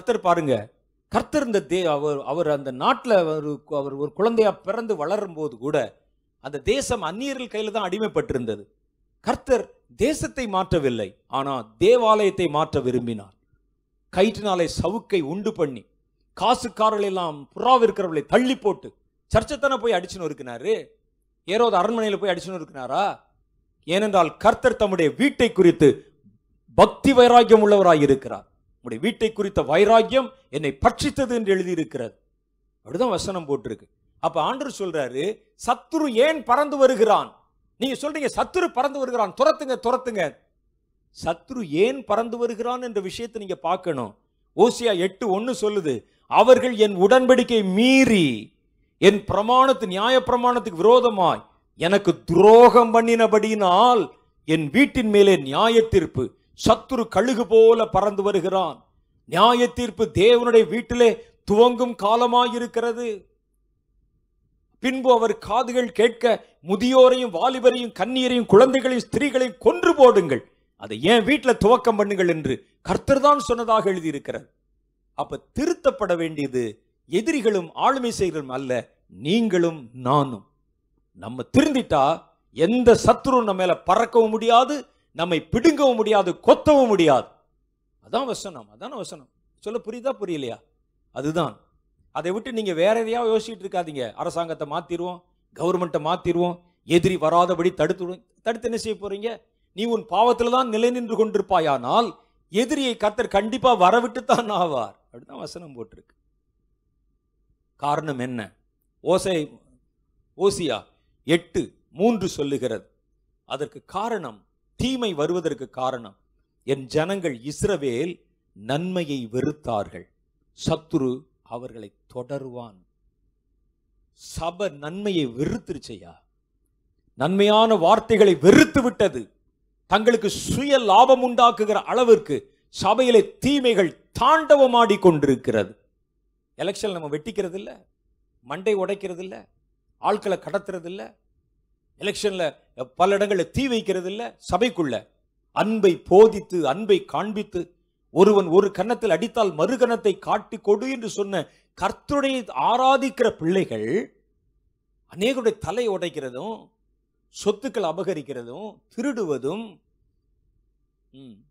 கர்த்தர் பாருங்க கர்த்தர் இந்த தே அவர் அவர் அந்த நாட்டில் அவர் அவர் ஒரு குழந்தையா பிறந்து வளரும் போது கூட அந்த தேசம் அந்நியர்கள் கையில் தான் அடிமைப்பட்டிருந்தது கர்த்தர் தேசத்தை மாற்றவில்லை ஆனால் தேவாலயத்தை மாற்ற விரும்பினார் கயிற்றினாலே சவுக்கை உண்டு பண்ணி காசுக்காரர்கள் எல்லாம் புறாவு இருக்கிறவர்களை தள்ளி போட்டு சர்ச்சத்தானே போய் அடிச்சுன்னு இருக்கிறாரு ஏரோது அரண்மனையில் போய் அடிச்சுன்னு இருக்கிறாரா ஏனென்றால் கர்த்தர் தம்முடைய வீட்டை குறித்து பக்தி வைராக்கியம் உள்ளவராய் இருக்கிறார் உடைய வீட்டை குறித்த வைராக்கியம் என்னை பட்சித்தது என்று எழுதியிருக்கிறது அப்படிதான் வசனம் போட்டிருக்கு அப்ப ஆண்டவர் சொல்றாரு சத்துரு ஏன் பறந்து வருகிறான் நீங்க சொல்றீங்க சத்துரு பறந்து வருகிறான் துரத்துங்க துரத்துங்க சத்துரு ஏன் பறந்து வருகிறான் என்ற விஷயத்தை நீங்க பார்க்கணும் ஓசியா எட்டு ஒன்னு சொல்லுது அவர்கள் என் உடன்படிக்கை மீறி என் பிரமாணத்து நியாய பிரமாணத்துக்கு விரோதமாய் எனக்கு துரோகம் பண்ணினபடியினால் என் வீட்டின் மேலே நியாய தீர்ப்பு சத்துரு கழுகு போல பறந்து வருகிறான் நியாய தீர்ப்பு தேவனுடைய வீட்டிலே துவங்கும் காலமாயிருக்கிறது பின்பு அவர் காதுகள் கேட்க முதியோரையும் வாலிபரையும் கன்னியரையும் குழந்தைகளையும் ஸ்திரீகளையும் கொன்று போடுங்கள் அதை ஏன் வீட்டில் துவக்கம் பண்ணுங்கள் என்று கர்த்தர் தான் சொன்னதாக எழுதியிருக்கிறார் அப்ப திருத்தப்பட வேண்டியது எதிரிகளும் ஆளுமை செய்கிறதும் அல்ல நீங்களும் நானும் நம்ம திருந்திட்டா எந்த சத்துரும் நம்ம மேல பறக்கவும் முடியாது நம்மை பிடுங்கவும் முடியாது கொத்தவும் முடியாது அதான் வசனம் அதான வசனம் சொல்ல புரியுதா புரியலையா அதுதான் அதை விட்டு நீங்க வேற எதையா யோசிச்சுட்டு இருக்காதீங்க அரசாங்கத்தை மாத்திருவோம் கவர்மெண்ட்டை மாத்திருவோம் எதிரி வராதபடி தடுத்து தடுத்து என்ன செய்ய போறீங்க நீ உன் பாவத்துல தான் நிலை நின்று கொண்டிருப்பாயானால் எதிரியை கத்தர் கண்டிப்பா வரவிட்டு தான் ஆவார் அப்படிதான் வசனம் போட்டிருக்கு காரணம் என்ன ஓசை ஓசியா எட்டு மூன்று சொல்லுகிறது அதற்கு காரணம் தீமை வருவதற்கு காரணம் என் ஜனங்கள் இஸ்ரவேல் நன்மையை வெறுத்தார்கள் சத்துரு அவர்களை தொடருவான் சபை நன்மையை வெறுத்துருச்சையா நன்மையான வார்த்தைகளை வெறுத்து விட்டது தங்களுக்கு சுய லாபம் உண்டாக்குகிற அளவிற்கு சபையிலே தீமைகள் தாண்டவமாடி கொண்டிருக்கிறது எலெக்ஷன் நம்ம வெட்டிக்கிறது இல்ல மண்டை உடைக்கிறது இல்ல ஆட்களை கடத்துறது இல்ல எலெக்ஷன்ல பல இடங்களில் தீ வைக்கிறது இல்ல சபைக்குள்ள அன்பை போதித்து அன்பை காண்பித்து ஒருவன் ஒரு கன்னத்தில் அடித்தால் மறு கன்னத்தை காட்டி கொடு என்று சொன்ன கர்த்தருடைய ஆராதிக்கிற பிள்ளைகள் அநேகருடைய தலை உடைக்கிறதும் சொத்துக்கள் அபகரிக்கிறதும் திருடுவதும் ம்,